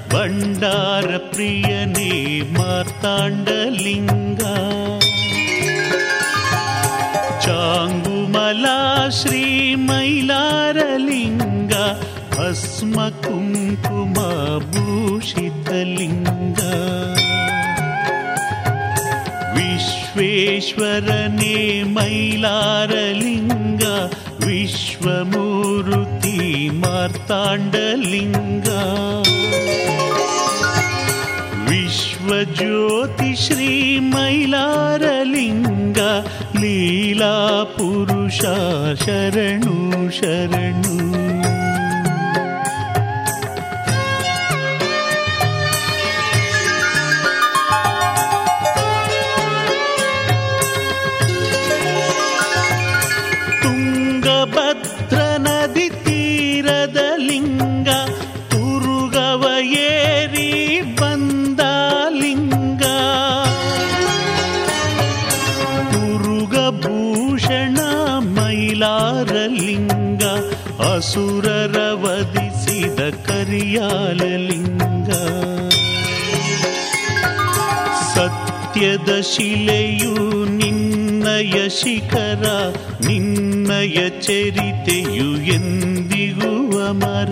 ಭಂಡಾರ ಪ್ರಿಯನೇ ಮಾರ್ತಾಂಡಲಿಂಗ ಚಾಂಗುಮಲ ಶ್ರೀ ಮೈಲಾರಲಿಂಗ ಭಸ್ಮ ಕುಂಕುಮ ಭೂಷಿತಲಿಂಗ ವಿಶ್ವೇಶ್ವರನೇ ಮೈಲಾರಲಿಂಗ ವಿಶ್ವಮೂರುತಿ ಮಾರ್ತಾಂಡಲಿಂಗ ವಿಶ್ವಜ್ಯೋತಿ ಶ್ರೀ ಮೈಲಾರಲಿಂಗ ಲೀಲಾ ಪುರುಷ ಶರಣು ಶರಣು ತುಂಗಭದ್ರ ನದಿ ತೀರದ ಲಿಂಗ ತುರುಗವ ಏರಿ ಬಂದ ಲಿಂಗ ತುರುಗಭೂಷಣ ಮೈಲಾರ ಲಿಂಗ ಅಸುರರ ವಧಿಸಿದ ಕರಿಯಾಲ ಲಿಂಗ ಸತ್ಯದ ಶಿಲೆಯು ನಿನ್ನಯ ಶಿಖರ ನಿನ್ನಯ ಚರಿತೆಯು ಎಂದಿಗೂ ಅಮರ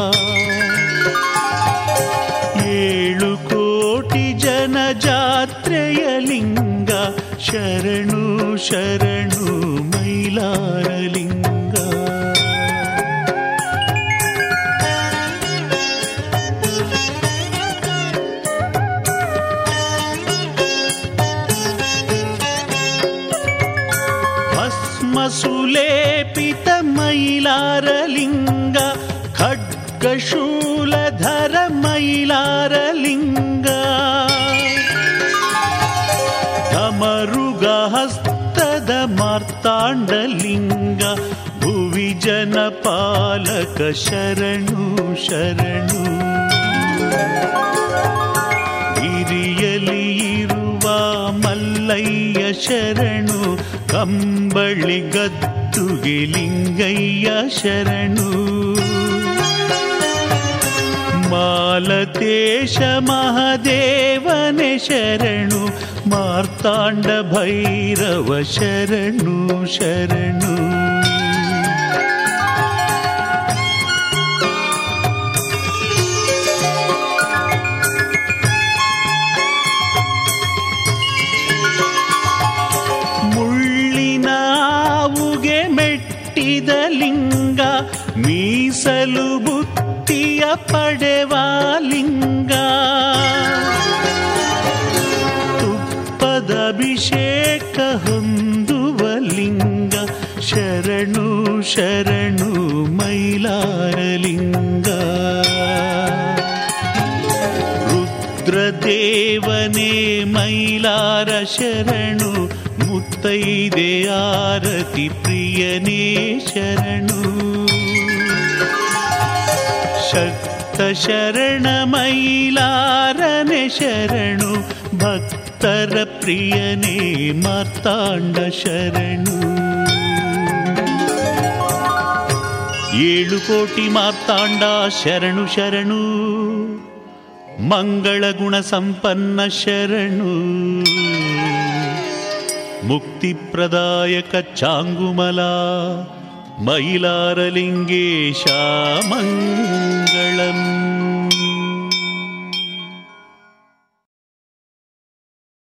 ಏಳು ಕೋಟಿ ಜನ ಜಾತ್ರೆಯ ಲಿಂಗ ಶರಣು ಶರಣು ಮೈಲಾರ ಲಿಂಗ ಭಸ್ಮಸುಲೇಪಿತ ಮೈಲಾರಲಿಂಗ ಖಡ್ಗಶೂಲಧರ ಮೈಲಾರಲಿಂಗ ಢಮರುಗ ಹಸ್ತದ ಮಾರ್ತಾಂಡಲಿಂಗ ಭುವಿ ಜನಪಾಲಕ ಶರಣು ಶರಣು ಹಿರಿಯಲಿ ಇರುವ ಮಲ್ಲಯ್ಯ ಶರಣು ಕಂಬಳಿ ಗದ್ದುಗೆ ಲಿಂಗಯ್ಯ ಶರಣು ಮಾಲತೇಶ ಮಹದೇವನೆ ಶರಣು ಮಾರ್ತಾಂಡ ಭೈರವ ಶರಣು ಶರಣು ಮುಳ್ಳಿನ ಆವುಗೆ ಮೆಟ್ಟಿದ ಲಿಂಗ ಮೀಸಲು ಬುತ್ತಿಯ ಪಡೆವ ಲಿಂಗ ತುಪ್ಪದ ಅಭಿಷೇಕ ಹೊಂದುವ ಲಿಂಗ ಶರಣು ಶರಣು ಮೈಲಾರಲಿಂಗ ರುದ್ರದೇವನೇ ಮೈಲಾರ ಶರಣು ಮುತ್ತೈದೆ ಆರತಿ ಪ್ರಿಯನೇ ಶರಣು ಶಕ್ತ ಶರಣ ಮೈಲಾರನೆ ಶರಣು ಭಕ್ತರ ಪ್ರಿಯನೇ ಮಾರ್ತಾಂಡ ಶರಣು ಏಳು ಕೋಟಿ ಮಾರ್ತಾಂಡ ಶರಣು ಶರಣು ಮಂಗಳ ಗುಣ ಸಂಪನ್ನ ಶರಣು ಮುಕ್ತಿ ಪ್ರದಾಯಕ ಚಾಂಗುಮಲ ಮೈಲಾರಲಿಂಗೇಶ ಮಂಗಳಂ